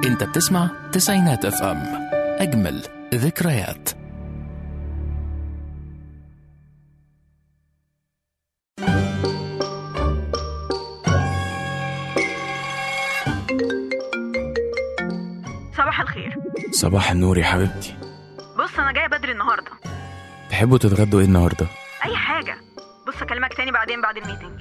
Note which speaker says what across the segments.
Speaker 1: انت بتسمع تسعينات اف ام اجمل ذكريات
Speaker 2: صباح الخير
Speaker 3: صباح النور يا حبيبتي
Speaker 2: بص انا جايه بدري النهارده
Speaker 3: تحبوا تتغدوا ايه النهارده
Speaker 2: اي حاجه بص اكلمك تاني بعدين بعد الميتنج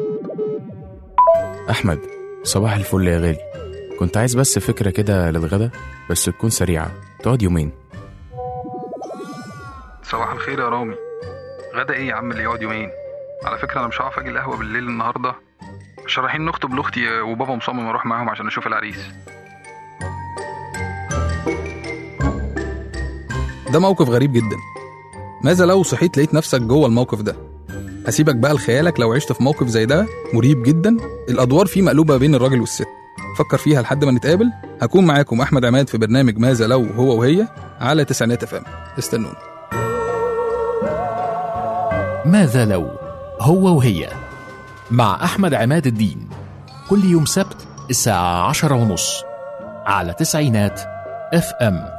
Speaker 3: احمد صباح الفل يا غالي كنت عايز بس فكره كده للغدا بس تكون سريعه تقعد يومين
Speaker 4: صباح الخير يا رامي غدا ايه يا عم اللي يقعد يومين على فكره انا مش هعرف اجي القهوه بالليل النهارده عشان رايحين نخطب لاختي وبابا مصمم اروح معاهم عشان اشوف العريس
Speaker 5: ده موقف غريب جدا ماذا لو صحيت لقيت نفسك جوه الموقف ده هسيبك بقى لخيالك لو عشت في موقف زي ده مريب جدا الادوار فيه مقلوبه بين الراجل والست فكر فيها لحد ما نتقابل هكون معاكم احمد عماد في برنامج ماذا لو هو وهي على تسعينات اف ام استنوني
Speaker 1: ماذا لو هو وهي مع أحمد عماد الدين كل يوم سبت الساعة عشرة ونص على تسعينات اف ام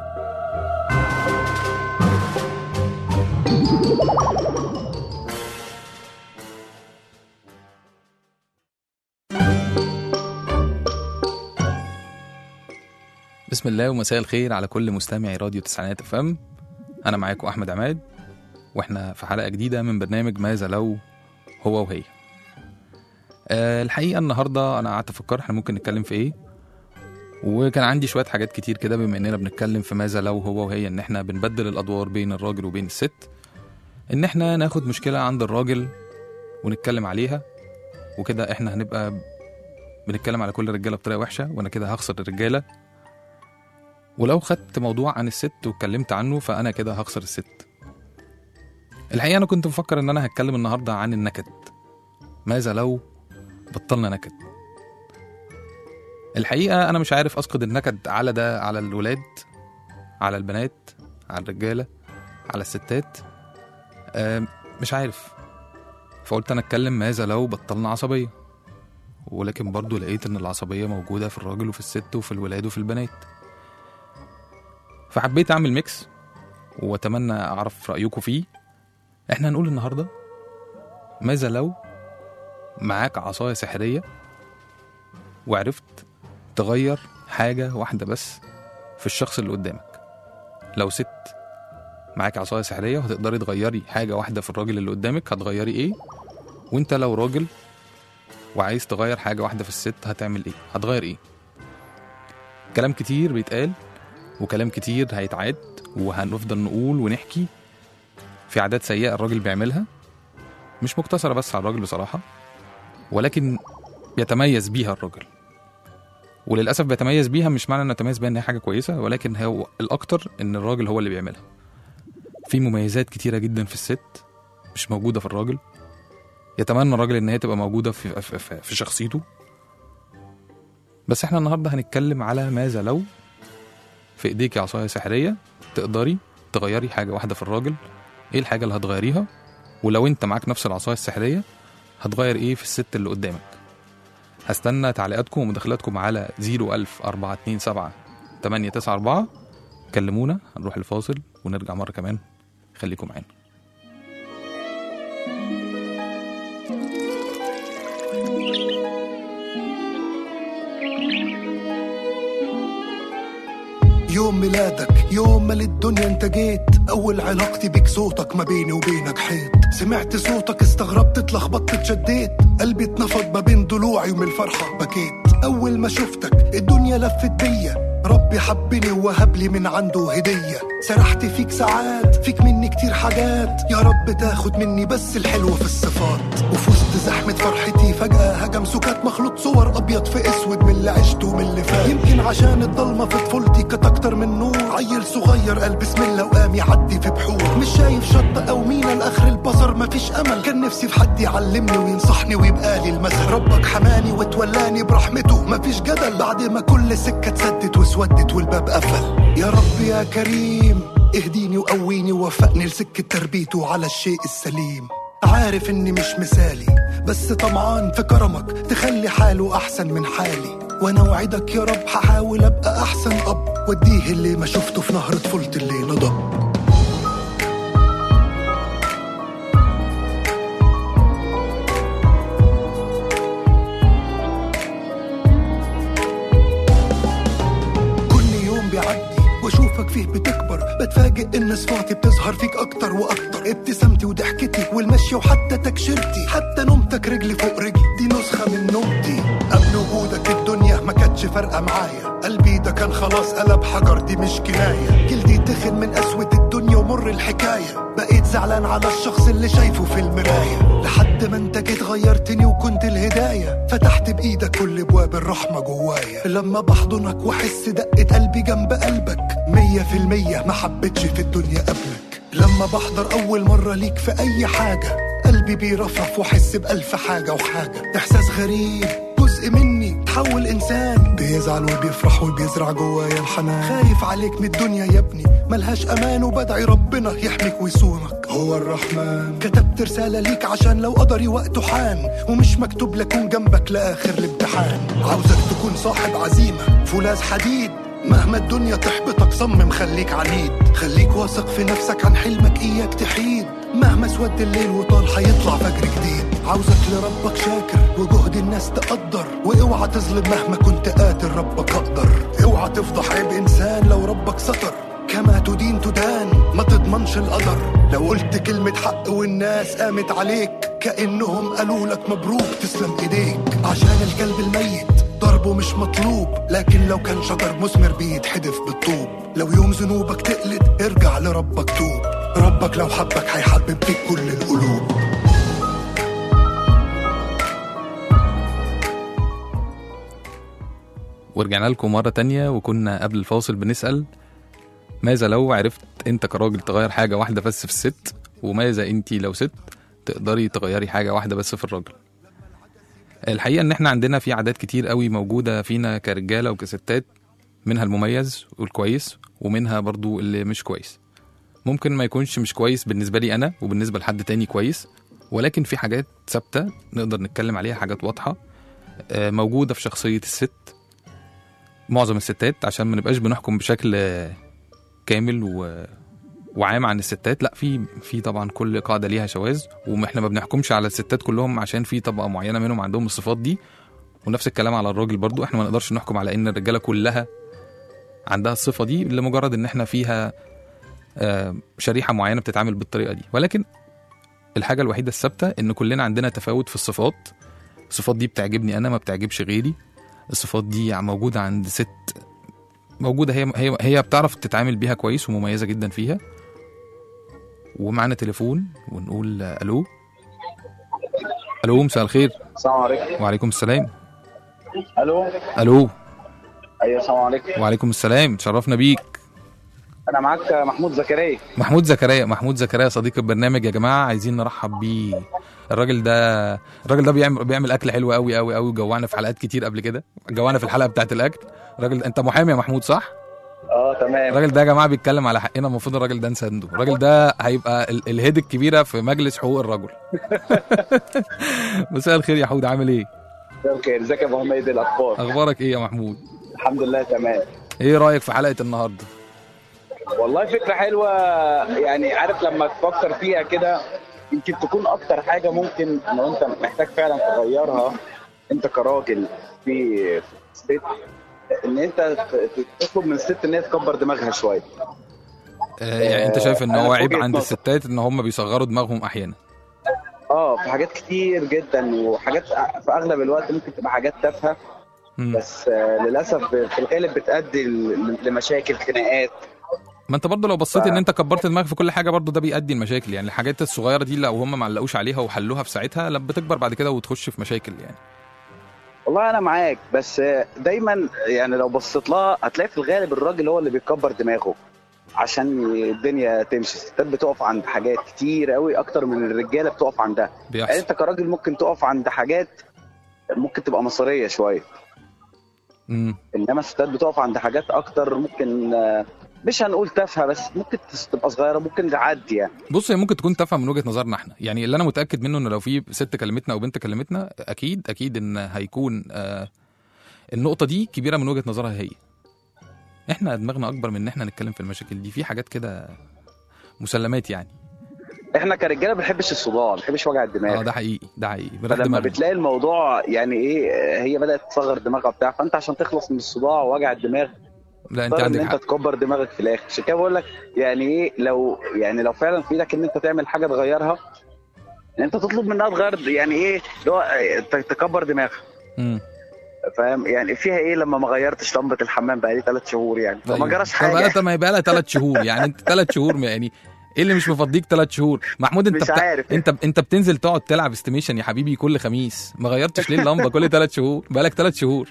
Speaker 5: بسم الله ومساء الخير على كل مستمعي راديو تسعينات اف ام انا معاكم احمد عماد واحنا في حلقه جديده من برنامج ماذا لو هو وهي أه الحقيقه النهارده انا قعدت افكر احنا ممكن نتكلم في ايه وكان عندي شويه حاجات كتير كده بما اننا بنتكلم في ماذا لو هو وهي ان احنا بنبدل الادوار بين الراجل وبين الست ان احنا ناخد مشكله عند الراجل ونتكلم عليها وكده احنا هنبقى بنتكلم على كل الرجاله بطريقه وحشه وانا كده هخسر الرجاله ولو خدت موضوع عن الست واتكلمت عنه فانا كده هخسر الست الحقيقه انا كنت مفكر ان انا هتكلم النهارده عن النكد ماذا لو بطلنا نكد الحقيقه انا مش عارف اسقط النكد على ده على الولاد على البنات على الرجاله على الستات آم، مش عارف فقلت انا اتكلم ماذا لو بطلنا عصبيه ولكن برضو لقيت ان العصبيه موجوده في الراجل وفي الست وفي الولاد وفي البنات فحبيت اعمل ميكس واتمنى اعرف رايكم فيه احنا هنقول النهارده ماذا لو معاك عصايه سحريه وعرفت تغير حاجه واحده بس في الشخص اللي قدامك لو ست معاك عصايه سحريه وهتقدري تغيري حاجه واحده في الراجل اللي قدامك هتغيري ايه وانت لو راجل وعايز تغير حاجه واحده في الست هتعمل ايه هتغير ايه كلام كتير بيتقال وكلام كتير هيتعاد وهنفضل نقول ونحكي في عادات سيئة الراجل بيعملها مش مقتصرة بس على الراجل بصراحة ولكن بيتميز بيها الراجل وللأسف بيتميز بيها مش معنى انه يتميز بيها ان هي حاجة كويسة ولكن هو الأكتر ان الراجل هو اللي بيعملها في مميزات كتيرة جدا في الست مش موجودة في الراجل يتمنى الراجل ان هي تبقى موجودة في, في, في, في شخصيته بس احنا النهاردة هنتكلم على ماذا لو في ايديكي عصايه سحريه تقدري تغيري حاجه واحده في الراجل ايه الحاجه اللي هتغيريها ولو انت معاك نفس العصايه السحريه هتغير ايه في الست اللي قدامك هستنى تعليقاتكم ومداخلاتكم على 01000 427 894 كلمونا هنروح الفاصل ونرجع مره كمان خليكم معانا
Speaker 6: يوم ميلادك يوم ما للدنيا انت جيت اول علاقتي بيك صوتك ما بيني وبينك حيط سمعت صوتك استغربت اتلخبطت اتشديت قلبي اتنفض ما بين ضلوعي ومن الفرحة بكيت اول ما شفتك الدنيا لفت بيا ربي حبني ووهب لي من عنده هدية سرحت فيك ساعات فيك مني كتير حاجات يا رب تاخد مني بس الحلو في الصفات وفي وسط زحمة فرحتي فجأة هجم سكات مخلوط صور أبيض في أسود من اللي عشته ومن اللي فات يمكن عشان الضلمة في طفولتي كانت أكتر من نور عيل صغير قال بسم الله وقام يعدي في بحور مش شايف شطة أو مينا لآخر البصر مفيش أمل كان نفسي في حد يعلمني وينصحني ويبقى لي المثل ربك حماني وتولاني برحمته مفيش جدل بعد ما كل سكة اتسدت واسودت والباب قفل يا رب يا كريم اهديني وقويني ووفقني لسكة تربيته على الشيء السليم عارف اني مش مثالي بس طمعان في كرمك تخلي حاله احسن من حالي وانا وعدك يا رب هحاول ابقى احسن اب واديه اللي ما شفته في نهر طفولتي اللي نضب كل يوم بيعدي واشوفك فيه بتكبر بتفاجئ ان صفاتي بتظهر فيك اكتر واكتر ابتسامتي وضحكتي والمشي وحتى تكشيرتي حتى نومتك رجلي فوق رجلي دي نسخه من نومتي قبل وجودك الدنيا ما كانتش فارقه معايا قلبي ده كان خلاص قلب حجر دي مش كنايه جلدي تخن من قسوه الدنيا ومر الحكايه بقيت زعلان على الشخص اللي شايفه في المرايه لحد ما انت جيت غيرتني وكنت الهدايه فتحت بايدك كل ابواب الرحمه جوايا لما بحضنك واحس دقه قلبي جنب قلبك مية في المية ما حبيتش في الدنيا قبلك لما بحضر اول مره ليك في اي حاجه قلبي بيرفرف واحس بالف حاجه وحاجه احساس غريب جزء مني تحول انسان بيزعل وبيفرح وبيزرع جوايا الحنان خايف عليك من الدنيا يا ابني ملهاش امان وبدعي ربنا يحميك ويصونك هو الرحمن كتبت رسالة ليك عشان لو قدري وقته حان ومش مكتوب لكون جنبك لآخر الامتحان عاوزك تكون صاحب عزيمة فولاذ حديد مهما الدنيا تحبطك صمم خليك عنيد خليك واثق في نفسك عن حلمك اياك تحيد مهما اسود الليل وطال هيطلع فجر جديد عاوزك لربك شاكر وجهد الناس تقدر واوعى تظلم مهما كنت قاتل ربك اقدر اوعى تفضح عيب انسان لو ربك ستر كما تدين تدان ما تضمنش القدر لو قلت كلمة حق والناس قامت عليك كأنهم قالوا لك مبروك تسلم ايديك عشان الكلب الميت ضربه مش مطلوب لكن لو كان شجر مثمر بيتحدف بالطوب لو يوم ذنوبك تقلد ارجع لربك توب ربك لو حبك هيحبب فيك كل القلوب
Speaker 5: ورجعنا لكم مرة تانية وكنا قبل الفاصل بنسأل ماذا لو عرفت انت كراجل تغير حاجة واحدة بس في الست وماذا انت لو ست تقدري تغيري حاجة واحدة بس في الراجل الحقيقة ان احنا عندنا في عادات كتير قوي موجودة فينا كرجالة وكستات منها المميز والكويس ومنها برضو اللي مش كويس ممكن ما يكونش مش كويس بالنسبة لي أنا وبالنسبة لحد تاني كويس ولكن في حاجات ثابتة نقدر نتكلم عليها حاجات واضحة آه، موجودة في شخصية الست معظم الستات عشان ما نبقاش بنحكم بشكل آه، كامل و... وعام عن الستات لا في في طبعا كل قاعده ليها شواذ واحنا ما بنحكمش على الستات كلهم عشان في طبقه معينه منهم عندهم الصفات دي ونفس الكلام على الراجل برضو احنا ما نقدرش نحكم على ان الرجاله كلها عندها الصفه دي لمجرد ان احنا فيها آه، شريحه معينه بتتعامل بالطريقه دي ولكن الحاجه الوحيده الثابته ان كلنا عندنا تفاوت في الصفات الصفات دي بتعجبني انا ما بتعجبش غيري الصفات دي موجوده عند ست موجوده هي هي هي بتعرف تتعامل بيها كويس ومميزه جدا فيها ومعانا تليفون ونقول آه، الو الو مساء الخير
Speaker 7: السلام عليكم
Speaker 5: وعليكم السلام
Speaker 7: الو
Speaker 5: الو
Speaker 7: ايوه السلام عليكم
Speaker 5: وعليكم السلام تشرفنا بيك
Speaker 7: انا معاك محمود زكريا
Speaker 5: محمود زكريا محمود زكريا صديق البرنامج يا جماعه عايزين نرحب بيه الراجل ده الراجل ده بيعمل بيعمل اكل حلو قوي قوي قوي وجوعنا في حلقات كتير قبل كده جوعنا في الحلقه بتاعت الاكل الراجل انت محامي يا محمود صح
Speaker 7: اه تمام
Speaker 5: الراجل ده يا جماعه بيتكلم على حقنا المفروض الراجل ده نسنده الراجل ده هيبقى ال- الهيد الكبيره في مجلس حقوق الرجل مساء الخير يا حود عامل ايه
Speaker 7: اوكي ازيك يا ابو حميد إيه الاخبار
Speaker 5: اخبارك ايه يا محمود
Speaker 7: الحمد لله تمام
Speaker 5: ايه رايك في حلقه النهارده
Speaker 7: والله فكره حلوه يعني عارف لما تفكر فيها كده يمكن تكون اكتر حاجه ممكن لو انت محتاج فعلا تغيرها انت كراجل في ست ان انت ت- تطلب من الست ان هي تكبر دماغها شويه
Speaker 5: آه يعني انت شايف ان
Speaker 7: أنا
Speaker 5: هو
Speaker 7: في
Speaker 5: عيب
Speaker 7: وجهة
Speaker 5: عند
Speaker 7: نظر.
Speaker 5: الستات ان هم بيصغروا دماغهم احيانا
Speaker 7: اه في حاجات كتير جدا وحاجات في اغلب الوقت ممكن تبقى حاجات تافهه
Speaker 5: مم.
Speaker 7: بس آه، للاسف في الغالب بتؤدي ل- لمشاكل خناقات
Speaker 5: ما انت برضه لو بصيت ان انت كبرت دماغك في كل حاجه برضه ده بيؤدي لمشاكل يعني الحاجات الصغيره دي لو هم ما علقوش عليها وحلوها في ساعتها لما بتكبر بعد كده وتخش في مشاكل يعني
Speaker 7: والله انا معاك بس آه، دايما يعني لو بصيت لها هتلاقي في الغالب الراجل هو اللي بيكبر دماغه عشان الدنيا تمشي الستات بتقف عند حاجات كتير قوي اكتر من الرجاله بتقف عندها يعني
Speaker 5: بيحصل
Speaker 7: انت كراجل ممكن تقف عند حاجات ممكن تبقى مصيريه شويه
Speaker 5: مم.
Speaker 7: انما الستات بتقف عند حاجات اكتر ممكن آه، مش هنقول تافهه بس ممكن تس- تبقى صغيره ممكن تعدي يعني
Speaker 5: بص هي ممكن تكون تافهه من وجهه نظرنا احنا يعني اللي انا متاكد منه ان لو في ست كلمتنا او بنت كلمتنا اكيد اكيد ان هيكون آه النقطه دي كبيره من وجهه نظرها هي احنا دماغنا اكبر من ان احنا نتكلم في المشاكل دي في حاجات كده مسلمات يعني
Speaker 7: احنا كرجاله ما بنحبش الصداع ما بنحبش وجع الدماغ
Speaker 5: اه ده حقيقي ده حقيقي بنريح
Speaker 7: فلما
Speaker 5: دماغنا
Speaker 7: بتلاقي الموضوع يعني ايه هي بدات تصغر دماغها بتاع فانت عشان تخلص من الصداع ووجع الدماغ
Speaker 5: لا انت
Speaker 7: تضطر ان
Speaker 5: عندك
Speaker 7: انت
Speaker 5: حق
Speaker 7: تكبر دماغك في الاخر عشان كده بقول لك يعني ايه لو يعني لو فعلا في ايدك ان انت تعمل حاجه تغيرها ان انت تطلب منها تغير يعني ايه اللي هو ت- تكبر دماغها
Speaker 5: مم.
Speaker 7: فاهم يعني فيها ايه لما ما غيرتش لمبه الحمام بقالي ثلاث شهور يعني فما
Speaker 5: أيوة.
Speaker 7: جراش
Speaker 5: طب بقى
Speaker 7: حاجه
Speaker 5: ما يبقى لها ثلاث شهور يعني انت ثلاث شهور يعني ايه اللي مش مفضيك ثلاث شهور محمود انت
Speaker 7: مش عارف.
Speaker 5: انت انت بتنزل تقعد تلعب استيميشن يا حبيبي كل خميس ما غيرتش ليه اللمبه كل ثلاث شهور بقالك ثلاث شهور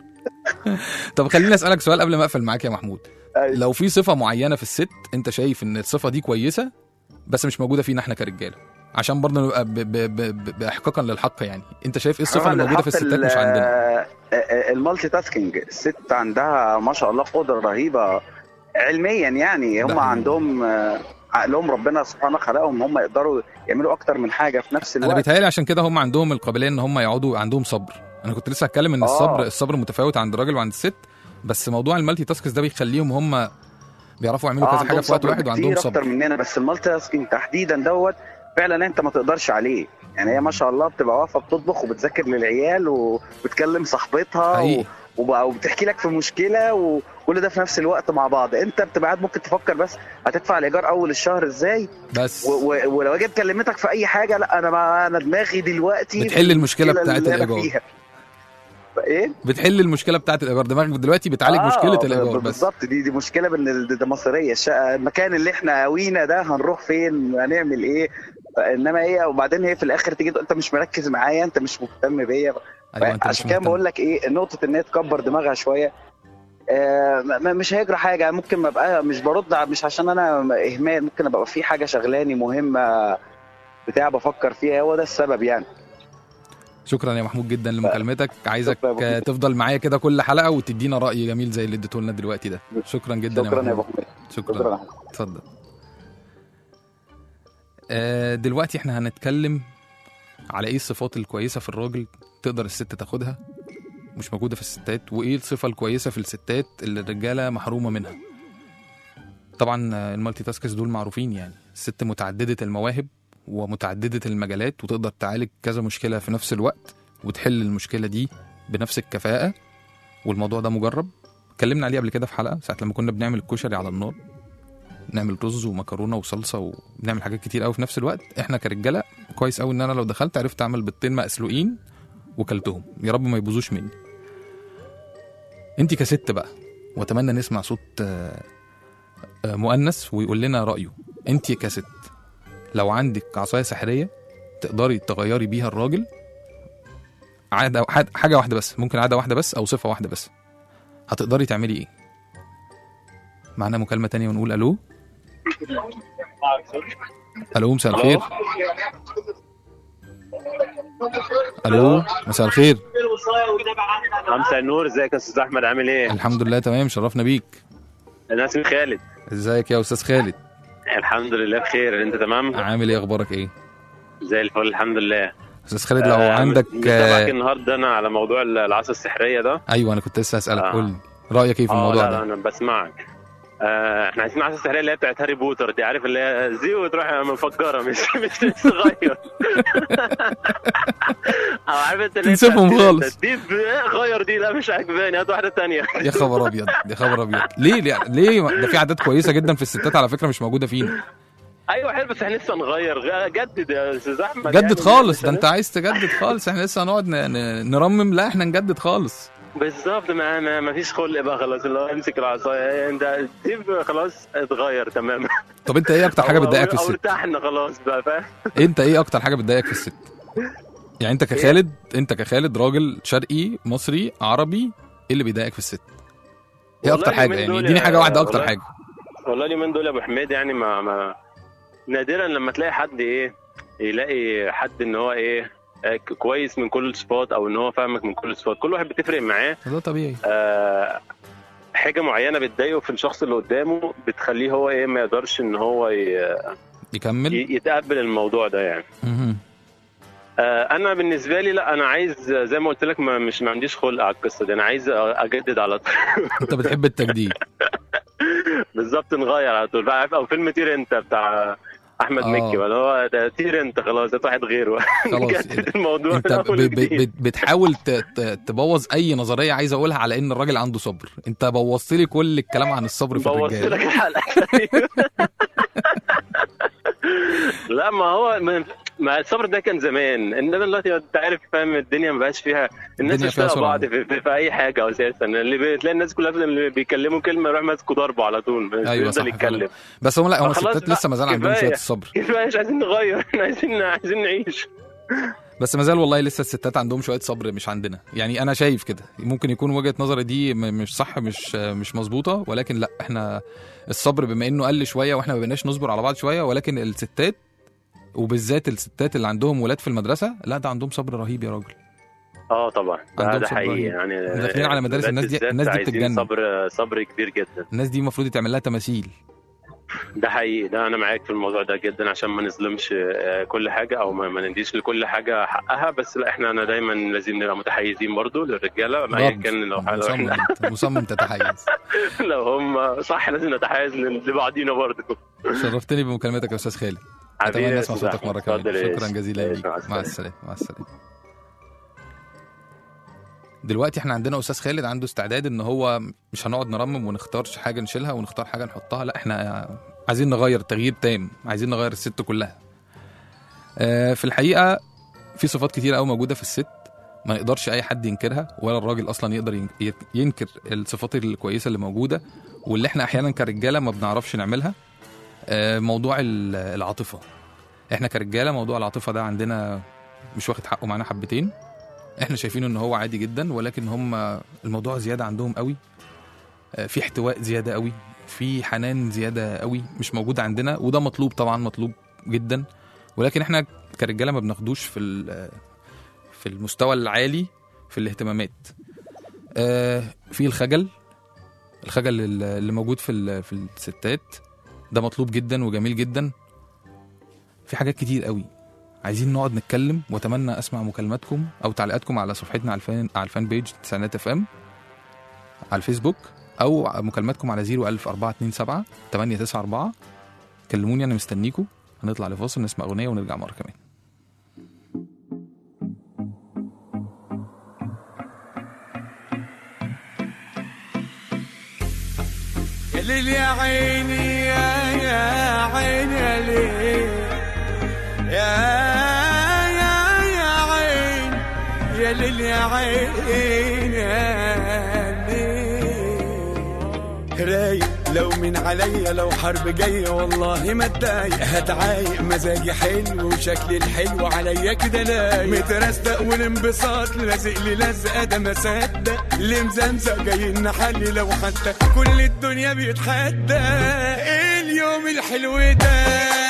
Speaker 5: طب خليني اسالك سؤال قبل ما اقفل معاك يا محمود
Speaker 7: أيوة.
Speaker 5: لو في صفه معينه في الست انت شايف ان الصفه دي كويسه بس مش موجوده فينا احنا كرجاله عشان برضه نبقى ب- ب- ب- باحقاقا للحق يعني انت شايف ايه الصفه اللي موجوده في
Speaker 7: الحق
Speaker 5: الستات مش عندنا
Speaker 7: ال- آه، المالتي تاسكينج الست عندها ما شاء الله قدره رهيبه علميا يعني هم
Speaker 5: حقيقي.
Speaker 7: عندهم آه، عقلهم ربنا سبحانه خلقهم هم يقدروا يعملوا اكتر من حاجه في نفس
Speaker 5: انا
Speaker 7: الوقت
Speaker 5: بيتهيألي عشان كده هم عندهم القابليه ان هم يقعدوا عندهم صبر انا كنت لسه هتكلم ان
Speaker 7: آه.
Speaker 5: الصبر الصبر متفاوت عند الراجل وعند الست بس موضوع المالتي تاسكس ده بيخليهم هم بيعرفوا يعملوا كذا
Speaker 7: عندهم
Speaker 5: حاجه في وقت
Speaker 7: صبر
Speaker 5: واحد وعندهم
Speaker 7: كتير اكتر
Speaker 5: صبر
Speaker 7: مننا بس المالتي تاسكينج تحديدا دوت فعلا انت ما تقدرش عليه يعني هي ما شاء الله بتبقى واقفه بتطبخ وبتذاكر للعيال وبتكلم صاحبتها
Speaker 5: حقيقي.
Speaker 7: و... وبقى- وبتحكي لك في مشكله وكل ده في نفس الوقت مع بعض انت بتبقى قاعد ممكن تفكر بس هتدفع الايجار اول الشهر ازاي
Speaker 5: بس
Speaker 7: و... و... ولو اجي كلمتك في اي حاجه لا انا ما انا دماغي دلوقتي في
Speaker 5: بتحل المشكله بتاعت
Speaker 7: اللي أنا
Speaker 5: الايجار
Speaker 7: فيها. ايه
Speaker 5: بتحل المشكله بتاعت الايجار دماغك دلوقتي بتعالج
Speaker 7: آه،
Speaker 5: مشكله
Speaker 7: ب-
Speaker 5: الايجار بس
Speaker 7: بالظبط دي دي مشكله بين ال- ده مصريه الشقه المكان اللي احنا قوينا ده هنروح فين هنعمل ايه انما هي وبعدين هي في الاخر تيجي تقول انت مش مركز معايا انت مش مهتم بيا
Speaker 5: ايوه انت مش
Speaker 7: عشان كده
Speaker 5: مهتم.
Speaker 7: بقول لك ايه نقطه ان هي تكبر دماغها شويه آه ما- مش هيجرى حاجه ممكن ما ابقى مش برد ع- مش عشان انا اهمال ممكن ابقى في حاجه شغلاني مهمه بتاع بفكر فيها هو ده السبب يعني
Speaker 5: شكرا يا محمود جدا لمكالمتك عايزك
Speaker 7: شكرا يا أبو
Speaker 5: آه،
Speaker 7: حميد.
Speaker 5: تفضل معايا كده كل حلقه وتدينا راي جميل زي اللي اديته لنا دلوقتي ده شكرا جدا
Speaker 7: شكرا يا
Speaker 5: يا
Speaker 7: ابو
Speaker 5: محمود
Speaker 7: حميد شكرا
Speaker 5: شكرا
Speaker 7: يا أحمد.
Speaker 5: اتفضل آه، دلوقتي احنا هنتكلم على ايه الصفات الكويسه في الراجل تقدر الست تاخدها مش موجوده في الستات وايه الصفه الكويسه في الستات اللي الرجاله محرومه منها طبعا آه، المالتي تاسكس دول معروفين يعني الست متعدده المواهب ومتعدده المجالات وتقدر تعالج كذا مشكله في نفس الوقت وتحل المشكله دي بنفس الكفاءه والموضوع ده مجرب اتكلمنا عليه قبل كده في حلقه ساعه لما كنا بنعمل الكشري على النار نعمل رز ومكرونه وصلصه وبنعمل حاجات كتير قوي في نفس الوقت احنا كرجاله كويس قوي ان انا لو دخلت عرفت اعمل بيضتين مسلوقين وكلتهم يا رب ما يبوظوش مني انت كست بقى واتمنى نسمع صوت آه، آه، مؤنث ويقول لنا رايه انت كست لو عندك عصايه سحريه تقدري تغيري بيها الراجل عاده حد- حاجه واحده بس ممكن عاده واحده بس او صفه واحده بس هتقدري تعملي ايه معانا مكالمه تانية ونقول الو الو مساء الخير الو مساء الخير
Speaker 8: مساء النور ازيك يا استاذ احمد عامل ايه؟
Speaker 5: الحمد لله تمام شرفنا بيك
Speaker 8: انا اسمي خالد
Speaker 5: ازيك يا استاذ خالد
Speaker 8: الحمد لله بخير انت تمام؟
Speaker 5: عامل ايه اخبارك ايه
Speaker 8: زي الفل الحمد لله
Speaker 5: استاذ خالد لو
Speaker 8: آه،
Speaker 5: عندك
Speaker 8: متابعك
Speaker 5: آه،
Speaker 8: النهارده انا على موضوع العصا السحريه ده
Speaker 5: ايوه انا كنت لسه هسالك
Speaker 8: آه.
Speaker 5: قول لي رايك ايه في
Speaker 8: اه
Speaker 5: الموضوع
Speaker 8: لا لا
Speaker 5: ده
Speaker 8: انا بسمعك آه احنا عايزين العصا السحريه اللي هي بتاعت هاري بوتر دي عارف اللي هي زي وتروح مفجره مش مش صغير او عارف انت اللي هي
Speaker 5: تنسفهم
Speaker 8: بتاعت-
Speaker 5: خالص.
Speaker 8: دي ب- غير دي لا مش عاجباني هات واحده تانية
Speaker 5: يا خبر ابيض يا خبر ابيض ليه ليه ليه ده في عادات كويسه جدا في الستات على فكره مش موجوده فينا
Speaker 8: ايوه حلو بس احنا لسه نغير غ- جدد يا استاذ احمد
Speaker 5: جدد
Speaker 8: يعني
Speaker 5: خالص
Speaker 8: مش
Speaker 5: ده انت عايز تجدد خالص احنا لسه هنقعد ن- ن- نرمم لا احنا نجدد خالص
Speaker 8: بالظبط ما ما ما فيش خلق بقى خلاص اللي هو امسك العصايه انت سيب خلاص اتغير تماما
Speaker 5: طب انت ايه اكتر حاجه
Speaker 8: أو-
Speaker 5: بتضايقك في
Speaker 8: أو
Speaker 5: الست
Speaker 8: ارتحنا خلاص بقى فاهم
Speaker 5: انت ايه اكتر حاجه بتضايقك في الست يعني انت كخالد انت كخالد راجل شرقي مصري عربي ايه اللي بيضايقك في الست ايه
Speaker 8: والله
Speaker 5: اكتر حاجه
Speaker 8: اليومين
Speaker 5: يعني
Speaker 8: دول
Speaker 5: اديني
Speaker 8: يا-
Speaker 5: حاجه واحده اكتر
Speaker 8: والله-
Speaker 5: حاجه
Speaker 8: والله اليومين دول يا ابو حميد يعني ما ما نادرا لما تلاقي حد ايه يلاقي حد ان هو ايه آه، ك- كويس من كل الصفات او ان هو فاهمك من كل الصفات كل واحد بتفرق معاه
Speaker 5: ده طبيعي
Speaker 8: آه حاجه معينه بتضايقه في الشخص اللي قدامه بتخليه هو ايه ما يقدرش ان هو ي-
Speaker 5: يكمل
Speaker 8: ي- يتقبل الموضوع ده يعني
Speaker 5: مهم.
Speaker 8: آه، انا بالنسبه لي لا انا عايز زي ما قلت لك ما مش ما عنديش خلق على القصه دي انا عايز اجدد على طول
Speaker 5: انت بتحب التجديد
Speaker 8: بالظبط نغير على طول بقى عارف او فيلم طير انت بتاع احمد
Speaker 5: آه.
Speaker 8: مكي ولا هو ده طير انت خلاص هات واحد غيره
Speaker 5: خلاص
Speaker 8: نجدد الموضوع
Speaker 5: انت
Speaker 8: من
Speaker 5: ب-
Speaker 8: أول
Speaker 5: ب-
Speaker 8: وجديد.
Speaker 5: ب- بتحاول ت- ت- تبوظ اي نظريه عايز اقولها على ان الراجل عنده صبر انت بوظت لي كل الكلام عن الصبر في
Speaker 8: بوظت
Speaker 5: الرجال
Speaker 8: لك الحلقه لا ما هو ما, ما الصبر ده كان زمان انما دلوقتي انت عارف فاهم الدنيا ما بقاش فيها الناس
Speaker 5: الدنيا
Speaker 8: مش
Speaker 5: فيها
Speaker 8: طايقه
Speaker 5: سرعة.
Speaker 8: بعض في, في, في اي حاجه اساسا اللي بتلاقي الناس كلها اللي بيتكلموا كلمه يروح ماسكه ضربه على طول مش
Speaker 5: ايوه صح
Speaker 8: بيفضل
Speaker 5: فعلا.
Speaker 8: يتكلم
Speaker 5: بس هم لا هم
Speaker 8: فخلاص
Speaker 5: الستات
Speaker 8: بقى،
Speaker 5: لسه ما زال عندهم
Speaker 8: كفاية.
Speaker 5: شويه الصبر
Speaker 8: كفايه مش عايزين نغير احنا عايزين عايزين نعيش
Speaker 5: بس ما زال والله لسه الستات عندهم شويه صبر مش عندنا يعني انا شايف كده ممكن يكون وجهه نظري دي م- مش صح مش مش مظبوطه ولكن لا احنا الصبر بما انه قل شويه واحنا ما بقيناش نصبر على بعض شويه ولكن الستات وبالذات الستات اللي عندهم ولاد في المدرسه لا ده عندهم صبر رهيب يا راجل
Speaker 8: اه طبعا ده,
Speaker 5: عندهم
Speaker 8: ده
Speaker 5: صبر
Speaker 8: حقيقي
Speaker 5: رهيب.
Speaker 8: يعني
Speaker 5: داخلين على مدارس
Speaker 8: الولاد
Speaker 5: الناس دي-
Speaker 8: بالذات
Speaker 5: الناس دي
Speaker 8: عايزين
Speaker 5: بتتجنن.
Speaker 8: صبر صبر كبير جدا
Speaker 5: الناس دي المفروض يتعمل لها تماثيل
Speaker 8: ده حقيقي ده انا معاك في الموضوع ده جدا عشان ما نظلمش آه، كل حاجه او ما ما نديش لكل حاجه حقها بس لا احنا انا دايما لازم نبقى متحيزين برضو للرجاله ايا
Speaker 5: رب.
Speaker 8: كان لو لو
Speaker 5: مصمم
Speaker 8: احنا
Speaker 5: انت مصمم تتحيز
Speaker 8: لو هم صح لازم نتحيز لبعضينا برضو
Speaker 5: شرفتني بمكالمتك يا استاذ خالد
Speaker 8: حبيبي
Speaker 5: اتمنى
Speaker 8: يا
Speaker 5: اسمع
Speaker 8: أستاذ
Speaker 5: صوتك
Speaker 8: أحمد.
Speaker 5: مره كمان
Speaker 8: اتفضل يا
Speaker 5: شكرا
Speaker 8: يوسف.
Speaker 5: جزيلا
Speaker 8: ماشي،
Speaker 5: ليك
Speaker 8: مع
Speaker 5: مع
Speaker 8: السلامة.
Speaker 5: السلامه مع السلامه دلوقتي احنا عندنا استاذ خالد عنده استعداد ان هو مش هنقعد نرمم ونختار حاجه نشيلها ونختار حاجه نحطها لا احنا عايزين نغير تغيير تام عايزين نغير الست كلها آه، في الحقيقه في صفات كتير قوي موجوده في الست ما يقدرش اي حد ينكرها ولا الراجل اصلا يقدر ين- ي- ينكر الصفات الكويسه اللي موجوده واللي احنا احيانا كرجاله ما بنعرفش نعملها آه، موضوع ال- العاطفه احنا كرجاله موضوع العاطفه ده عندنا مش واخد حقه معانا حبتين احنا شايفينه ان هو عادي جدا ولكن هم الموضوع زياده عندهم قوي آه، في احتواء زياده قوي في حنان زياده قوي مش موجود عندنا وده مطلوب طبعا مطلوب جدا ولكن احنا كرجاله ما بناخدوش في ال- في المستوى العالي في الاهتمامات آه، في الخجل الخجل اللي اللي موجود في ال- في الستات ده مطلوب جدا وجميل جدا في حاجات كتير قوي عايزين نقعد نتكلم واتمنى اسمع مكالماتكم او تعليقاتكم على صفحتنا على الفان على الفان بيج تسعينات اف ام على الفيسبوك او مكالماتكم على 01427 894 كلموني انا مستنيكم هنطلع لفاصل نسمع اغنيه ونرجع مره كمان
Speaker 9: يا ليل يا عيني يا يا عيني يا ليل يا يا يا عين يا ليل يا عين يا ليل رايق لو من عليا لو حرب جاية والله ما اتضايق هتعايق مزاجي حلو وشكلي الحلو عليا كده لايق مترستق والانبساط لازق لي لزقة ده ما صدق اللي مزمزق جاي نحلي لو حتى كل الدنيا بيتحدى إيه اليوم الحلو ده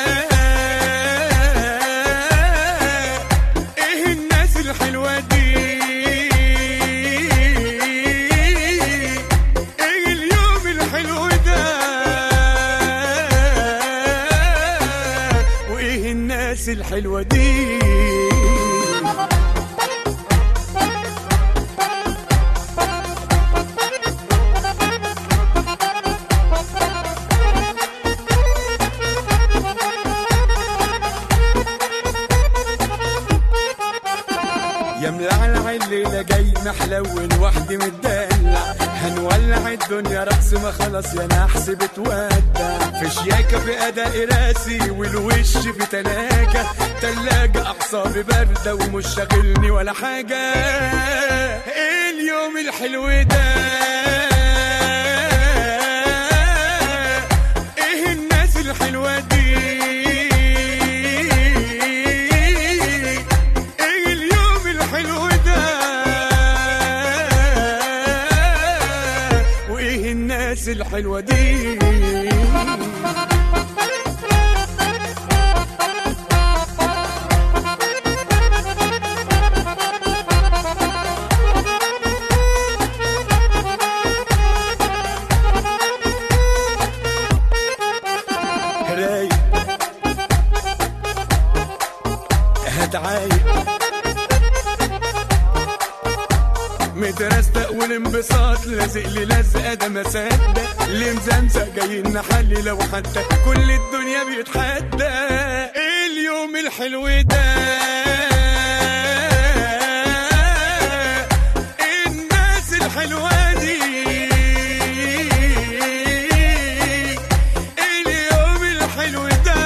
Speaker 9: ايه الناس الحلوة دي ايه اليوم الحلو ده وايه الناس الحلوة دي يا ملعلع الليلة جاي محلون وحدي متدلع هنولع الدنيا رقص ما خلاص يا نحس بتودع في شياكة في أداء راسي والوش في تلاجة تلاجة أعصابي باردة ومش شاغلني ولا حاجة إيه اليوم الحلو ده إيه الناس الحلوة دي ايه اليوم الحلو ده وايه الناس الحلوه دي مشتاق والانبساط لازق لي لزقه ده ما صدق اللي مزمزق جاي نحلي لو حتى كل الدنيا بيتحدى إيه اليوم الحلو ده الناس الحلوة دي اليوم الحلو ده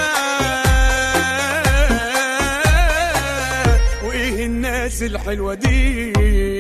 Speaker 9: وايه الناس الحلوة دي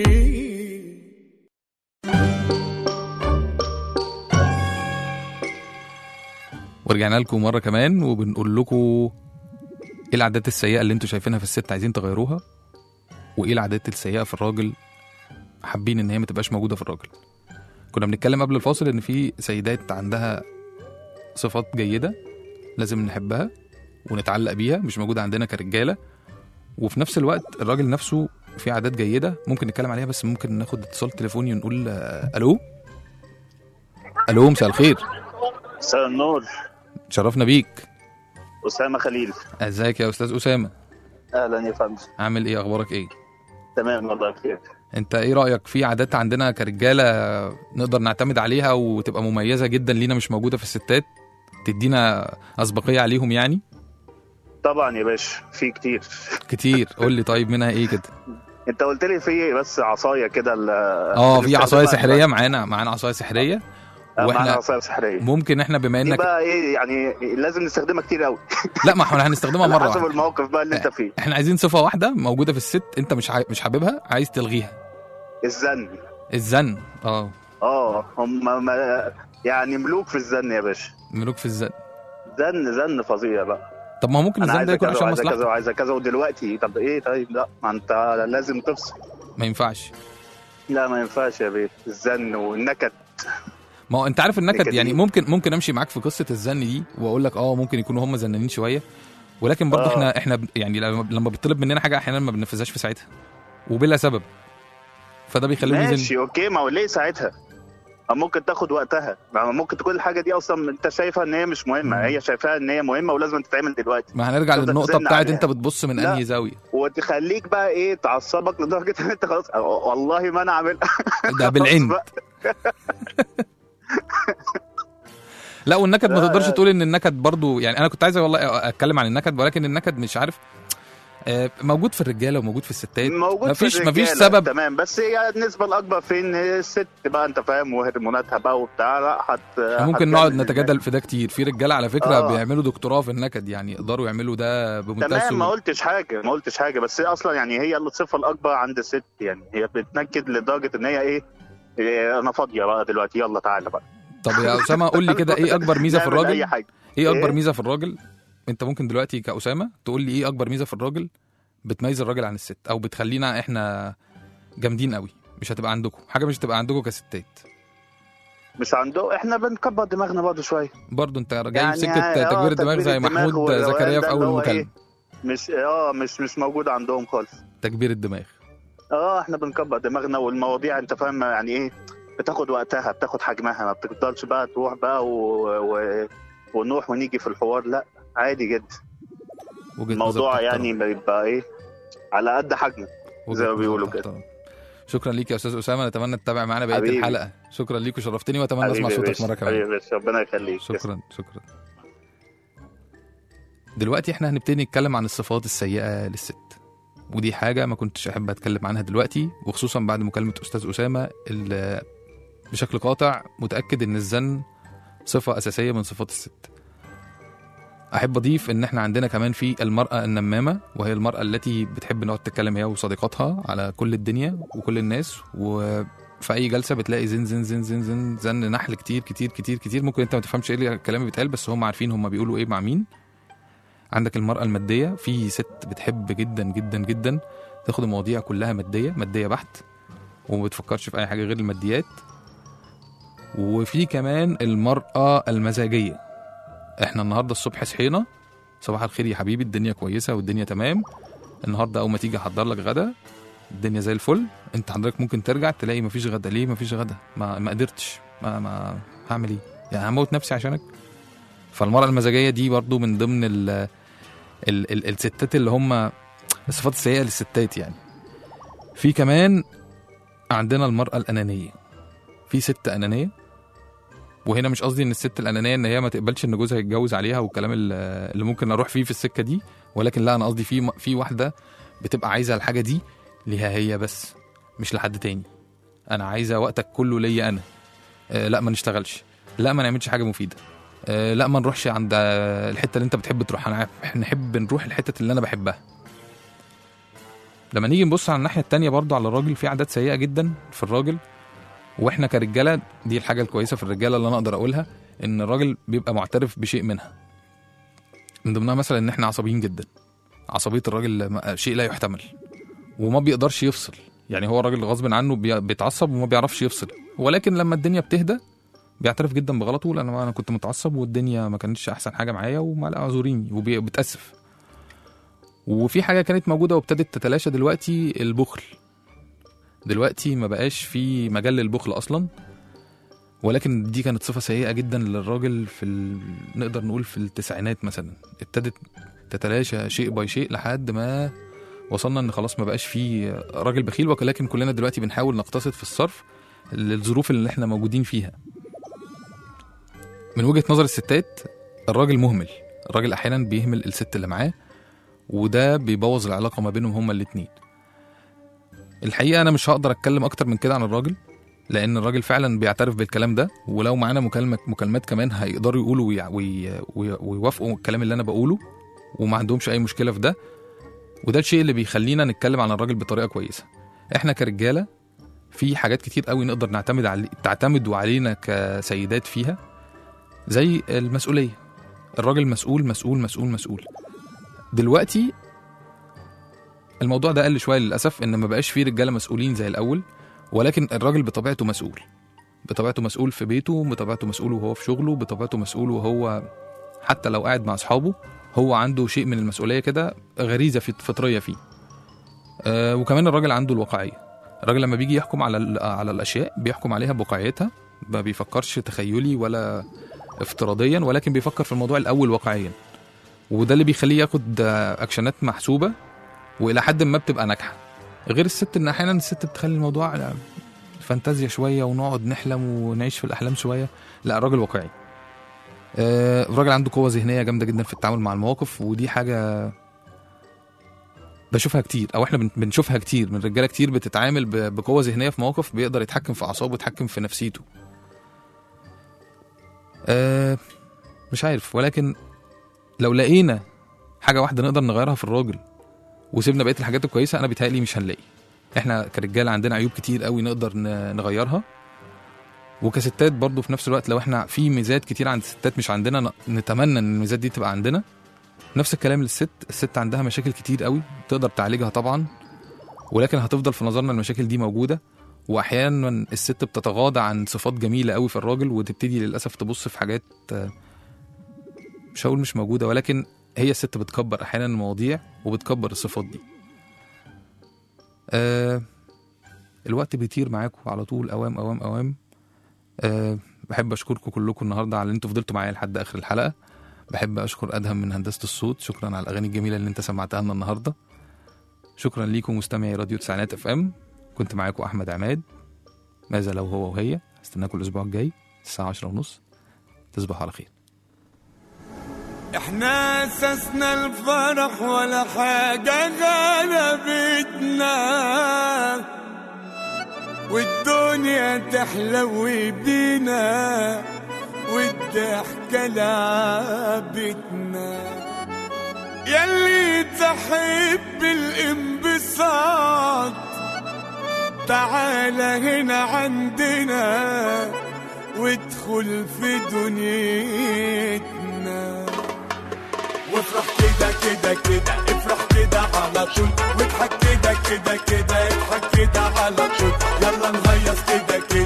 Speaker 5: ورجعنا لكم مره كمان وبنقول لكم ايه العادات السيئه اللي انتوا شايفينها في الست عايزين تغيروها وايه العادات السيئه في الراجل حابين ان هي ما تبقاش موجوده في الراجل كنا بنتكلم قبل الفاصل ان في سيدات عندها صفات جيده لازم نحبها ونتعلق بيها مش موجوده عندنا كرجاله وفي نفس الوقت الراجل نفسه في عادات جيده ممكن نتكلم عليها بس ممكن ناخد اتصال تليفوني ونقول آه، الو الو مساء الخير
Speaker 10: مساء النور
Speaker 5: شرفنا بيك
Speaker 10: أسامة خليل
Speaker 5: ازيك يا استاذ اسامه
Speaker 10: أهلا يا فندم
Speaker 5: عامل ايه اخبارك ايه
Speaker 10: تمام والله بخير
Speaker 5: انت ايه رايك في عادات عندنا كرجاله نقدر نعتمد عليها وتبقى مميزه جدا لينا مش موجوده في الستات تدينا اسبقيه عليهم يعني
Speaker 10: طبعا يا باشا في كتير
Speaker 5: كتير قول لي طيب منها ايه كده
Speaker 10: انت قلت لي في بس عصايه كده ال-
Speaker 5: اه في عصايه
Speaker 10: بنستخدمها
Speaker 5: سحريه معانا معانا عصايه سحريه
Speaker 10: آه، معانا
Speaker 5: واحنا
Speaker 10: عصايه سحريه
Speaker 5: ممكن احنا بما
Speaker 10: دي
Speaker 5: انك
Speaker 10: بقى ايه يعني لازم نستخدمها كتير قوي
Speaker 5: لا ما احنا هنستخدمها
Speaker 10: على
Speaker 5: مره
Speaker 10: حسب
Speaker 5: واحده
Speaker 10: الموقف بقى اللي انت فيه
Speaker 5: احنا عايزين صفه واحده موجوده في الست انت مش عاي... مش حاببها عايز تلغيها
Speaker 10: الزن
Speaker 5: الزن اه
Speaker 10: اه هم ما يعني ملوك في الزن يا باشا
Speaker 5: ملوك في الزن
Speaker 10: زن زن فظيع بقى
Speaker 5: طب ما هو ممكن
Speaker 10: انا
Speaker 5: الزن ده
Speaker 10: عايزه
Speaker 5: يكون
Speaker 10: كذا
Speaker 5: عشان
Speaker 10: وعايزه كذا
Speaker 5: مصلحتك
Speaker 10: وعايزه كذا ودلوقتي طب ايه طيب لا ما انت لازم تفصل
Speaker 5: ما ينفعش
Speaker 10: لا ما ينفعش يا بيت الزن والنكد
Speaker 5: ما هو انت عارف النكد
Speaker 10: نكد
Speaker 5: يعني
Speaker 10: ايه؟
Speaker 5: ممكن ممكن امشي معاك في قصه الزن دي واقول لك اه ممكن يكونوا هم زنانين شويه ولكن برضه
Speaker 10: آه.
Speaker 5: احنا احنا ب- يعني لما لما بيطلب مننا حاجه احيانا ما بننفذهاش في ساعتها وبلا سبب فده بيخليهم
Speaker 10: ماشي
Speaker 5: يزن
Speaker 10: اوكي ما هو ليه ساعتها أو ممكن تاخد وقتها ما ممكن تكون الحاجه دي اصلا انت شايفها ان هي مش مهمه
Speaker 5: مم.
Speaker 10: هي شايفاها ان هي مهمه ولازم تتعمل دلوقتي
Speaker 5: ما هنرجع
Speaker 10: تفضل
Speaker 5: للنقطه
Speaker 10: تزن
Speaker 5: بتاعت
Speaker 10: عليها.
Speaker 5: انت بتبص من
Speaker 10: لا.
Speaker 5: انهي زاويه
Speaker 10: وتخليك بقى ايه تعصبك لدرجه ان انت خلاص أه، والله ما انا عامل
Speaker 5: ده بالعند لا والنكد ما
Speaker 10: لا،
Speaker 5: تقدرش
Speaker 10: لا.
Speaker 5: تقول ان النكد برضو يعني انا كنت عايز والله اتكلم عن النكد ولكن النكد مش عارف آه، موجود في الرجاله وموجود في الستات
Speaker 10: موجود
Speaker 5: مفيش
Speaker 10: في
Speaker 5: مفيش
Speaker 10: الرجالة،
Speaker 5: سبب
Speaker 10: تمام بس هي النسبه الاكبر فين هي الست بقى انت فاهم وهرموناتها بقى وبتاع لا حت
Speaker 5: احنا ممكن
Speaker 10: هتعمل
Speaker 5: نقعد
Speaker 10: ال-
Speaker 5: نتجادل في ده كتير في رجاله على فكره
Speaker 10: آه.
Speaker 5: بيعملوا دكتوراه في النكد يعني يقدروا يعملوا ده بمنتهى
Speaker 10: تمام ما
Speaker 5: السهوله
Speaker 10: قلتش حاجه ما قلتش حاجه بس هي اصلا يعني هي الصفه الاكبر عند الست يعني هي بتنكد لدرجه ان هي ايه, إيه انا فاضيه بقى دلوقتي يلا تعالى بقى
Speaker 5: طب يا اسامه قول لي كده ايه اكبر ميزه في
Speaker 10: نعمل
Speaker 5: الراجل
Speaker 10: اي حاجه
Speaker 5: ايه اكبر
Speaker 10: إيه؟
Speaker 5: ميزه في الراجل انت ممكن دلوقتي كاسامه تقول لي ايه اكبر ميزه في الراجل بتميز الراجل عن الست او بتخلينا احنا جامدين قوي مش هتبقى عندكم حاجه مش هتبقى عندكم كستات
Speaker 10: مش عنده احنا بنكبر دماغنا برضه شويه
Speaker 5: برضه انت جاي
Speaker 10: يعني
Speaker 5: في سكه
Speaker 10: آه،
Speaker 5: تكبير الدماغ
Speaker 10: تكبير
Speaker 5: زي
Speaker 10: الدماغ
Speaker 5: محمود
Speaker 10: والروقان
Speaker 5: زكريا
Speaker 10: ده
Speaker 5: في
Speaker 10: اللي
Speaker 5: اول
Speaker 10: هو
Speaker 5: مكالمه
Speaker 10: إيه؟ مش اه مش مش موجود عندهم خالص
Speaker 5: تكبير الدماغ
Speaker 10: اه احنا بنكبر دماغنا والمواضيع انت فاهم يعني ايه بتاخد وقتها بتاخد حجمها ما بتقدرش بقى تروح بقى و... و... ونروح ونيجي في الحوار لا عادي جدا
Speaker 5: وجهه نظر
Speaker 10: الموضوع
Speaker 5: تحترم.
Speaker 10: يعني بيبقى ايه على قد حجمه
Speaker 5: وجهة
Speaker 10: زي ما
Speaker 5: نظر
Speaker 10: بيقولوا كده.
Speaker 5: تحترم. شكرا ليك يا استاذ اسامه نتمنى تتابع معانا بقيه
Speaker 10: حبيبي.
Speaker 5: الحلقه شكرا ليك وشرفتني واتمنى اسمع
Speaker 10: حبيبي يا
Speaker 5: صوتك
Speaker 10: باشا،
Speaker 5: مره
Speaker 10: حبيبي
Speaker 5: كمان
Speaker 10: يا باشا ربنا يخليك
Speaker 5: شكرا شكرا دلوقتي احنا هنبتدي نتكلم عن الصفات السيئه للست ودي حاجه ما كنتش احب اتكلم عنها دلوقتي وخصوصا بعد مكالمه استاذ اسامه اللي بشكل قاطع متاكد ان الزن صفه اساسيه من صفات الست احب اضيف ان احنا عندنا كمان في المراه النمامه وهي المراه التي بتحب نقعد تتكلم هي وصديقاتها على كل الدنيا وكل الناس وفي اي جلسه بتلاقي زن زن زن زن زن زن نحل كتير كتير كتير كتير ممكن انت ما تفهمش ايه الكلام اللي بيتقال بس هم عارفين هم بيقولوا ايه مع مين عندك المراه الماديه في ست بتحب جدا جدا جدا تاخد المواضيع كلها ماديه ماديه بحت وما بتفكرش في اي حاجه غير الماديات وفي كمان المراه المزاجيه احنا النهارده الصبح صحينا صباح الخير يا حبيبي الدنيا كويسه والدنيا تمام النهارده اول ما تيجي احضر لك غدا الدنيا زي الفل انت حضرتك ممكن ترجع تلاقي مفيش غدا ليه مفيش غدا ما ما قدرتش ما ما هعمل ايه يعني هموت نفسي عشانك فالمرأة المزاجية دي برضو من ضمن ال ال ال الستات اللي هم الصفات السيئة للستات يعني في كمان عندنا المرأة الأنانية في ست أنانية وهنا مش قصدي ان الست الانانيه ان هي ما تقبلش ان جوزها يتجوز عليها والكلام ال- اللي ممكن اروح فيه في السكه دي ولكن لا انا قصدي في في واحده بتبقى عايزه الحاجه دي ليها هي بس مش لحد تاني انا عايزه وقتك كله ليا انا آه لا ما نشتغلش لا ما نعملش حاجه مفيده آه لا ما نروحش عند آه، الحته اللي انت بتحب تروح انا عارف- نحب نروح الحته اللي انا بحبها لما نيجي نبص على الناحيه التانية برضو على الراجل في عادات سيئه جدا في الراجل واحنا كرجاله دي الحاجه الكويسه في الرجاله اللي انا اقدر اقولها ان الراجل بيبقى معترف بشيء منها من ضمنها مثلا ان احنا عصبيين جدا عصبيه الراجل ما- شيء لا يحتمل وما بيقدرش يفصل يعني هو الراجل غصب عنه بي- بيتعصب وما بيعرفش يفصل ولكن لما الدنيا بتهدى بيعترف جدا بغلطه لان انا كنت متعصب والدنيا ما كانتش احسن حاجه معايا وما لا اعذريني وبيتاسف وفي حاجه كانت موجوده وابتدت تتلاشى دلوقتي البخل دلوقتي ما بقاش في مجال للبخل اصلا ولكن دي كانت صفه سيئه جدا للراجل في ال... نقدر نقول في التسعينات مثلا ابتدت تتلاشى شيء باي شيء لحد ما وصلنا ان خلاص ما بقاش في راجل بخيل ولكن كلنا دلوقتي بنحاول نقتصد في الصرف للظروف اللي احنا موجودين فيها من وجهه نظر الستات الراجل مهمل الراجل احيانا بيهمل الست اللي معاه وده بيبوظ العلاقه ما بينهم هما الاتنين الحقيقه انا مش هقدر اتكلم اكتر من كده عن الراجل لان الراجل فعلا بيعترف بالكلام ده ولو معانا مكالمه مكالمات كمان هيقدروا يقولوا ويع- وي- وي- ويوافقوا الكلام اللي انا بقوله وما عندهمش اي مشكله في ده وده الشيء اللي بيخلينا نتكلم عن الراجل بطريقه كويسه احنا كرجاله في حاجات كتير قوي نقدر نعتمد علي تعتمدوا علينا كسيدات فيها زي المسؤوليه الراجل مسؤول مسؤول مسؤول مسؤول دلوقتي الموضوع ده قل شويه للاسف ان ما بقاش فيه رجاله مسؤولين زي الاول ولكن الراجل بطبيعته مسؤول بطبيعته مسؤول في بيته بطبيعته مسؤول وهو في شغله بطبيعته مسؤول وهو حتى لو قاعد مع اصحابه هو عنده شيء من المسؤوليه كده غريزه في فطريه فيه آه وكمان الراجل عنده الواقعيه الراجل لما بيجي يحكم على ال- على الاشياء بيحكم عليها بواقعيتها ما بيفكرش تخيلي ولا افتراضيا ولكن بيفكر في الموضوع الاول واقعيا وده اللي بيخليه ياخد آه، اكشنات محسوبه والى حد ما بتبقى ناجحه غير الست ان احيانا الست بتخلي الموضوع آه، فانتازيا شويه ونقعد نحلم ونعيش في الاحلام شويه لا الراجل واقعي آه، الراجل عنده قوه ذهنيه جامده جدا في التعامل مع المواقف ودي حاجه بشوفها كتير او احنا بن- بنشوفها كتير من رجاله كتير بتتعامل ب- بقوه ذهنيه في مواقف بيقدر يتحكم في اعصابه ويتحكم في نفسيته أه مش عارف ولكن لو لقينا حاجه واحده نقدر نغيرها في الراجل وسيبنا بقيه الحاجات الكويسه انا بيتهيألي مش هنلاقي احنا كرجاله عندنا عيوب كتير قوي نقدر ن- نغيرها وكستات برضو في نفس الوقت لو احنا في ميزات كتير عند الستات مش عندنا ن- نتمنى ان الميزات دي تبقى عندنا نفس الكلام للست الست عندها مشاكل كتير قوي تقدر تعالجها طبعا ولكن هتفضل في نظرنا المشاكل دي موجوده واحيانا الست بتتغاضى عن صفات جميله قوي في الراجل وتبتدي للاسف تبص في حاجات آه، مش هقول مش موجوده ولكن هي الست بتكبر احيانا المواضيع وبتكبر الصفات دي أه الوقت بيطير معاكم على طول اوام اوام اوام أه بحب اشكركم كلكم النهارده على ان انتوا فضلتوا معايا لحد اخر الحلقه بحب اشكر ادهم من هندسه الصوت شكرا على الاغاني الجميله اللي انت سمعتها لنا النهارده شكرا ليكم مستمعي راديو تسعينات اف ام كنت معاكم احمد عماد ماذا لو هو وهي استناكم الاسبوع الجاي الساعه 10 ونص تصبحوا على خير
Speaker 9: احنا اسسنا الفرح ولا حاجة غلبتنا والدنيا تحلو بينا والضحكة لعبتنا يلي تحب الانبساط تعال هنا عندنا وادخل في دنيتنا وافرح كده كده كده افرح كده على طول واضحك كده كده كده اضحك كده على طول يلا نهيص كده كده